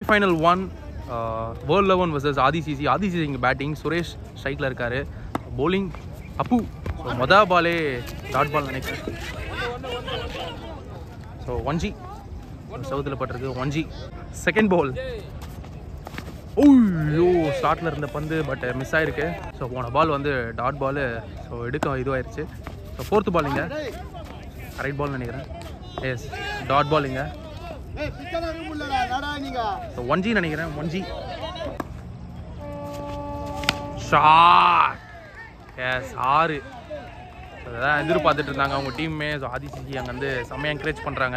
final one world eleven versus Aadhi CC Aadhi CC இங்கே batting Suresh ஸ்ட்ரைக்கில் இருக்காரு bowling அப்பு ஸோ மொத பாலே டாட் பால் நினைக்கிறேன் ஸோ ஒன் ஜி சவுத்தில் பட்டிருக்கு ஒன் ஜி செகண்ட் பால் ஓய்யோ ஸ்டார்ட்ல இருந்த பந்து பட் மிஸ் ஆயிருக்கு ஸோ போன பால் வந்து டாட் பால் ஸோ எடுக்க இதுவாயிருச்சு ஸோ ஃபோர்த்து பால் இங்கே ரைட் பால் நினைக்கிறேன் எஸ் டாட் பால் இங்கே ஸோ ஒன் ஜி நினைக்கிறேன் ஒன் ஜி ஷாட் எஸ் ஆறு அதான் எதிர்பார்த்துட்டு இருந்தாங்க அவங்க டீம்மே ஸோ ஆதிசிஜி அங்கே வந்து செம்மையாக என்கரேஜ் பண்ணுறாங்க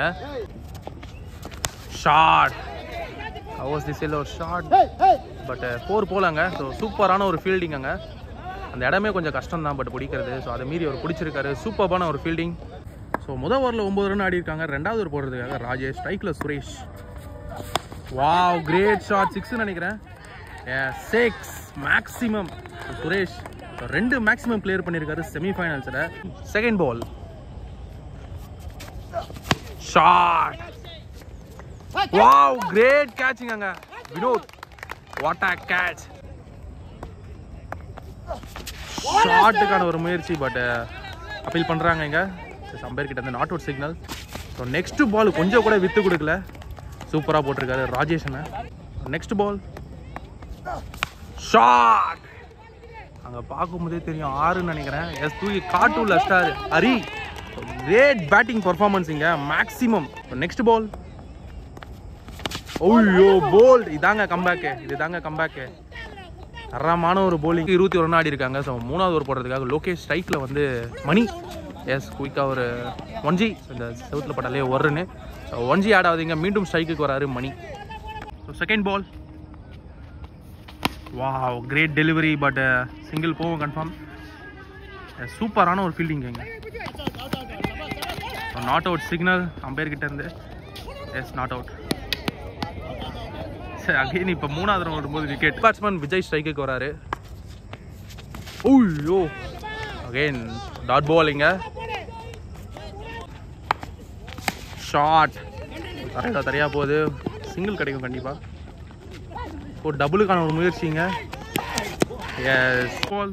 ஷாட் ஹவர்ஸ் திசையில் ஒரு ஷாட் பட் ஃபோர் போலாங்க ஸோ சூப்பரான ஒரு ஃபீல்டிங் அங்கே அந்த இடமே கொஞ்சம் கஷ்டம் தான் பட் பிடிக்கிறது ஸோ அதை மீறி அவர் பிடிச்சிருக்காரு சூப்பரான ஒரு ஃபீல்டிங் ஸோ முத ஓவரில் ஒம்பது ரன் ஆடி இருக்காங்க ரெண்டாவது ஓவர் போடுறதுக்காக ராஜேஷ் ஸ்ட்ரைக்கில் Suresh wow great shot six நினைக்கிறேன் சிக்ஸ் மேக்ஸிமம் சுரேஷ் ரெண்டு மேக்ஸிமம் கிளியர் பண்ணியிருக்காரு செமிஃபைனல்ஸில் second ball shot wow great catching அங்க வினோத் வாட் அ கேட்ச் ஷாட்டுக்கான ஒரு முயற்சி பட் அப்பீல் பண்ணுறாங்க இங்கே சம்பேர் கிட்ட இருந்து not out signal so next ball கொஞ்சம் கூட வித்து கொடுக்கல சூப்பராக போட்டிருக்காரு ராஜேஷனை நெக்ஸ்ட் பால் ஷாட் அங்கே பார்க்கும்போதே தெரியும் ஆறுன்னு நினைக்கிறேன் எஸ் தூக்கி காட்டூல star Hari great batting performance இங்கே மேக்ஸிமம் நெக்ஸ்ட் பால் ஓய்யோ போல்ட் இதாங்க கம்பேக்கு இதுதாங்க கம்பேக்கு தரமான ஒரு bowling இருபத்தி ஒரு ரன் ஆடி இருக்காங்க ஸோ மூணாவது ஓவர் போடுறதுக்காக லோகேஷ் ஸ்ட்ரைக்கில் வந்து மணி எஸ் குயிக்காக ஒரு ஒன் ஜி இந்த செவத்தில் பட்டாலே ஒரு ரன்னு ஸோ ஒன் ஜி ஆட் ஆகுதுங்க மீண்டும் ஸ்ட்ரைக்குக்கு வராரு Mani so second ball wow great delivery but single போவோம் கன்ஃபார்ம் சூப்பரான ஒரு ஃபீல்டிங் இங்க நாட் அவுட் சிக்னல் அம்பேர் கிட்ட இருந்து எஸ் நாட் அவுட் சரி அகைன் இப்போ மூணாவது ரன் வரும்போது விக்கெட் பேட்ஸ்மேன் விஜய் ஸ்ட்ரைக்குக்கு வராரு ஓய்யோ அகைன் டாட் பாலிங்க ஷார்ட் கரெக்டாக தரையாக போகுது சிங்கிள் கிடைக்கும் கண்டிப்பாக ஒரு டபுளுக்கான ஒரு முயற்சிங்க எஸ் பால்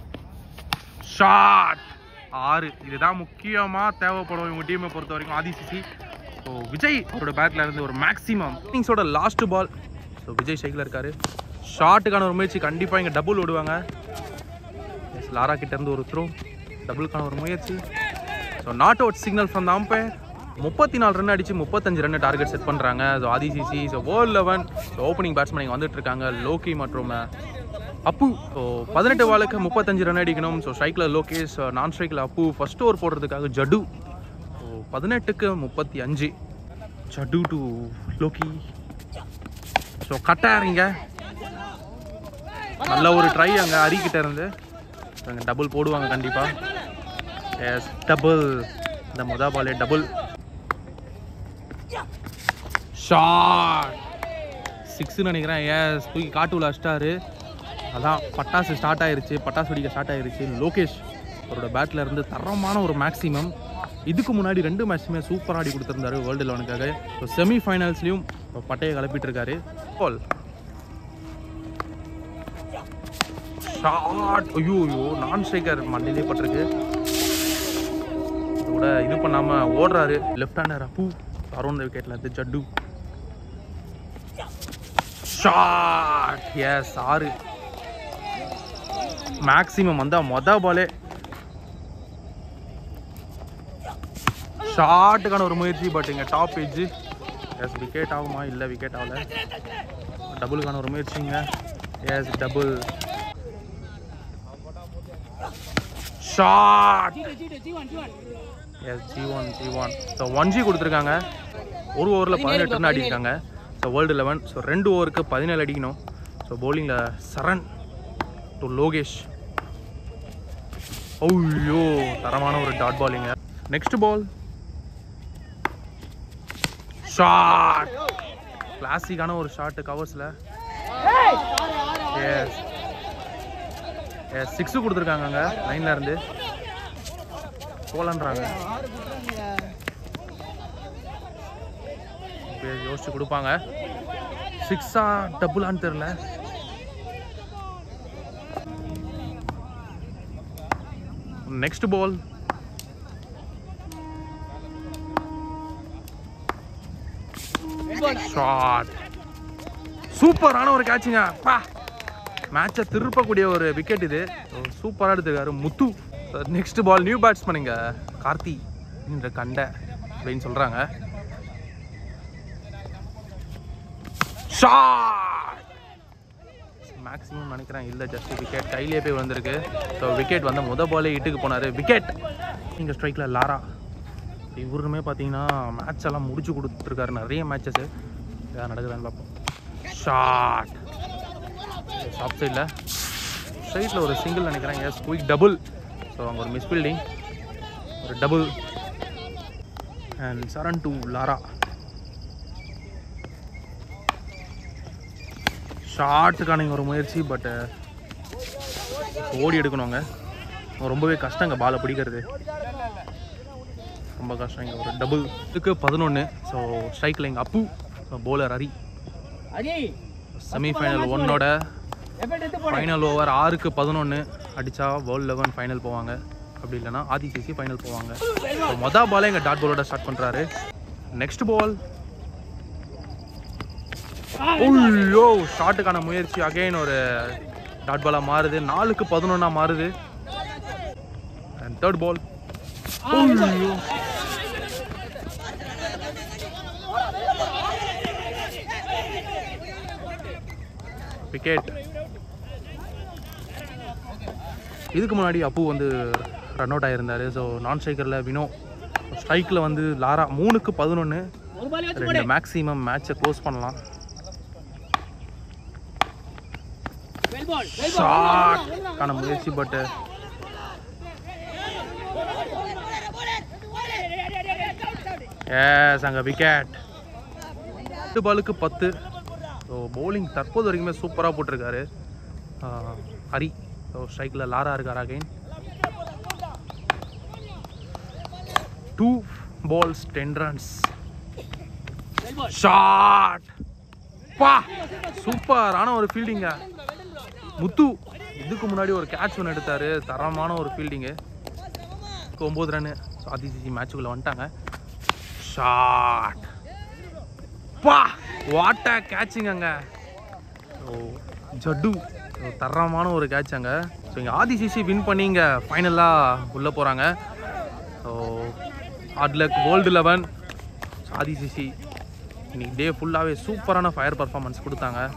ஷாட் ஆறு இதுதான் முக்கியமாக தேவைப்படும் இவங்க டீமை பொறுத்த வரைக்கும் ஆதிசிசி ஸோ விஜய் அவரோட பேட்டில் இருந்து ஒரு மேக்ஸிமம் இன்னிங்ஸோட லாஸ்ட் பால் ஸோ விஜய் சைக்கிள் இருக்காரு ஷாட்டுக்கான ஒரு முயற்சி கண்டிப்பாக இங்கே டபுள் விடுவாங்க எஸ் லாரா கிட்ட இருந்து ஒரு த்ரோ டபுளுக்கான ஒரு முயற்சி so not out signal from the umpire முப்பத்தி நாலு ரன் அடிச்சு முப்பத்தஞ்சு ரன் டார்கெட் செட் பண்ணுறாங்க so Aadhi CC so world eleven so opening batsman இங்கே வந்துட்டு இருக்காங்க லோகி மற்றும் அஹ், அப்பு ஸோ பதினெட்டு வாளுக்கு முப்பத்தஞ்சு ரன் அடிக்கணும் ஸோ ஸ்ட்ரைக்கில் லோகேஷ் நான் ஸ்ட்ரைக்கில் அப்பு ஃபர்ஸ்ட் ஓவர் போடுறதுக்காக ஜடு ஸோ பதினெட்டுக்கு முப்பத்தி அஞ்சு ஜடு டு லோகி ஸோ கட்டாருங்க நல்ல ஒரு ட்ரை அங்கே அரிக்கிட்ட இருந்து அங்கே டபுள் போடுவாங்க கண்டிப்பாக எஸ் டபுள் இந்த மொதல் பாலே டபுள் ஷாட் சிக்ஸ்னு நினைக்கிறேன் எஸ் தூக்கி காட்டுல அடிச்சிட்டாரு அதான் பட்டாசு ஸ்டார்ட் ஆயிருச்சு பட்டாசு வெடிக்க ஸ்டார்ட் ஆயிருச்சு லோகேஷ் அவரோட பேட்டில் இருந்து தரமான ஒரு மேக்ஸிமம் இதுக்கு முன்னாடி ரெண்டு மேட்ச்சுமே சூப்பராக ஆடி கொடுத்துருந்தாரு வேர்ல்டு லெவனுக்காக ஸோ செமி ஃபைனல்ஸ்லையும் பட்டையை கிளப்பிட்டு இருக்காரு பால் ஷாட் ஐயோ ஐயோ நான் ஸ்ட்ரைக்கர் மண்ணிலே பட்டிருக்கு கூட இது பண்ணாம ஓடுறாரு லெஃப்ட் ஹேண்டர் அப்பு அரௌண்ட் விக்கெட்ல இருந்து ஜட்டு ஷாட் எஸ் ஆறு மேக்ஸிமம் வந்தா மொத பாலே ஷாட்டுக்கான ஒரு முயற்சி பட் இங்கே டாப் எஜ் எஸ் விக்கெட் ஆகுமா இல்லை விக்கெட் ஆகல டபுளுக்கான ஒரு முயற்சிங்க எஸ் டபுள் ஷாட் எஸ் ஜி ஒன் ஜி ஒன் ஸோ ஒன் ஜி கொடுத்துருக்காங்க ஒரு ஓவரில் பதினெட்டு ரன் அடிக்காங்க ஸோ வேர்ல்டு லெவன் ஸோ ரெண்டு ஓவருக்கு பதினேழு அடிக்கணும் ஸோ பவுலிங்கில் சரண் டு லோகேஷ் ஐயோ தரமான ஒரு டாட் பாலிங்க நெக்ஸ்ட் பால் ஷாட் கிளாசிக்கான ஒரு ஷாட்டு கவர்ஸில் எஸ் எஸ் சிக்ஸு கொடுத்துருக்காங்க அங்கே லைனில் இருந்து போலன்றாங்க யோசிச்சு கொடுப்பாங்க சிக்ஸா டபுளான்னு தெரில நெக்ஸ்ட் பால் ஷாட் சூப்பரான ஒரு கேட்சுங்க பா மேட்சை திருப்பக்கூடிய ஒரு விக்கெட் இது சூப்பராக எடுத்துருக்காரு முத்து நெக்ஸ்ட் பால் நியூ பேட்ஸ்மேனுங்க கார்த்தி என்ற கண்ட அப்படின்னு சொல்கிறாங்க ஷாட் மேக்ஸிமம் நினைக்கிறேன் இல்லை ஜஸ்ட் விக்கெட் கையிலே போய் வந்திருக்கு ஸோ விக்கெட் வந்து முத பாலே இட்டுக்கு போனார் விக்கெட் இங்கே ஸ்ட்ரைக்கில் லாரா இவருமே பார்த்தீங்கன்னா மேட்ச் எல்லாம் முடிச்சு கொடுத்துருக்காரு நிறைய மேட்சஸ் எதாவது நடக்குதான்னு பார்ப்போம் ஷாட் ஷாப் சைடில் ஸ்ட்ரைட்டில் ஒரு சிங்கிள் நினைக்கிறேன் எஸ் குயிக் டபுள் ஸோ அங்கே ஒரு மிஸ் ஃபீல்டிங் ஒரு double and Charan to Lara ஷார்ட்டுக்கான இங்க ஒரு முயற்சி பட் ஓடி எடுக்கணுங்க ரொம்பவே கஷ்டங்க பாலை பிடிக்கிறது ரொம்ப கஷ்டம் இங்கே ஒரு டபுள் இதுக்கு பதினொன்று ஸோ ஸ்ட்ரைக்கில் எங்கள் அப்பு போலர் ஹரி செமிஃபைனல் ஒன்னோட ஃபைனல் ஓவர் ஆறுக்கு பதினொன்று அடித்தா வேர்ல்ட் லெவன் ஃபைனல் போவாங்க அப்படி இல்லைன்னா ஆதிசிசி ஃபைனல் போவாங்க ஸோ மொதல் பாலே எங்கள் டாட் பாலோட ஸ்டார்ட் பண்ணுறாரு நெக்ஸ்ட் பால் ஐயோ ஷாட்டுக்கான முயற்சி அகைன் ஒரு டாட் பாலாக மாறுது நாலுக்கு பதினொன்னா மாறுது அண்ட் தேர்ட் பால் ஐயோ விக்கெட் இதுக்கு முன்னாடி அப்பு வந்து ரன் அவுட் ஆகியிருந்தார் ஸோ நான் ஸ்ட்ரைக்கரில் வினோ ஸ்ட்ரைக்கில் வந்து லாரா மூணுக்கு பதினொன்று ரெண்டு மேக்ஸிமம் மேட்சை க்ளோஸ் பண்ணலாம் ஷாட்கான முயற்சி பட்டு எஸ் அங்கே விக்கெட் எட்டு பாலுக்கு பத்து ஸோ bowling தற்போது வரைக்குமே சூப்பராக போட்டிருக்காரு ஆஹ், ஹரி ஸோ ஸ்ட்ரைக்கில் லாரா இருக்கார் again two balls ten runs shot பா சூப்பரான ஒரு ஃபீல்டிங்க முத்து இதுக்கு முன்னாடி ஒரு கேட்ச் ஒன்று எடுத்தார் தரமான ஒரு ஃபீல்டிங்கு ஒம்பது ரன்னு ஸோ அதிசிசி மேட்சுக்குள்ளே வந்துட்டாங்க ஷாட் பா வாட்ட கேட்சிங் அங்க ஓ ஜட்டு ஓ, தரமான ஒரு கேட்ச் அங்க ஸோ இங்கே ஆதிசிசி வின் பண்ணி இங்கே ஃபைனலாக உள்ளே போகிறாங்க so hard luck world eleven Aadhi CC இன்னைக்கு டே ஃபுல்லாகவே சூப்பரான ஃபயர் பர்ஃபார்மன்ஸ் கொடுத்தாங்க